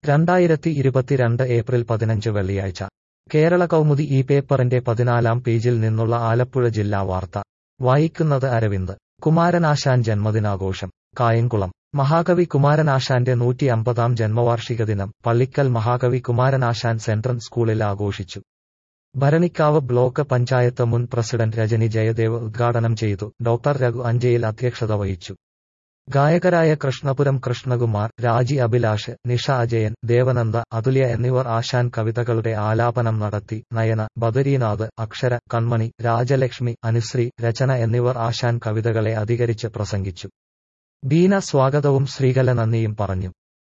രണ്ടായിരത്തി ഇരുപത്തിരണ്ട് ഏപ്രിൽ പതിനഞ്ച് വെള്ളിയാഴ്ച കേരള കൗമുദി ഈ പേപ്പറിന്റെ പതിനാലാം പേജിൽ നിന്നുള്ള ആലപ്പുഴ ജില്ലാ വാർത്ത വായിക്കുന്നത് അരവിന്ദ് കുമാരനാശാൻ ജന്മദിനാഘോഷം കായംകുളം മഹാകവി കുമാരനാശാന്റെ നൂറ്റി അമ്പതാം ജന്മവാർഷിക ദിനം പള്ളിക്കൽ മഹാകവി കുമാരനാശാൻ സെൻട്രൽ സ്കൂളിൽ ആഘോഷിച്ചു ഭരണിക്കാവ് ബ്ലോക്ക് പഞ്ചായത്ത് മുൻ പ്രസിഡന്റ് രജനി ജയദേവ് ഉദ്ഘാടനം ചെയ്തു ഡോക്ടർ രഘു അഞ്ചയിൽ അധ്യക്ഷത വഹിച്ചു ഗായകരായ കൃഷ്ണപുരം കൃഷ്ണകുമാർ രാജി അഭിലാഷ് നിഷ അജയൻ ദേവനന്ദ അതുല്യ എന്നിവർ ആശാൻ കവിതകളുടെ ആലാപനം നടത്തി നയന ബദരീനാഥ് അക്ഷര കൺമണി രാജലക്ഷ്മി അനുശ്രീ രചന എന്നിവർ ആശാൻ കവിതകളെ അധികരിച്ച് പ്രസംഗിച്ചു ബീന സ്വാഗതവും ശ്രീകല നന്ദിയും പറഞ്ഞു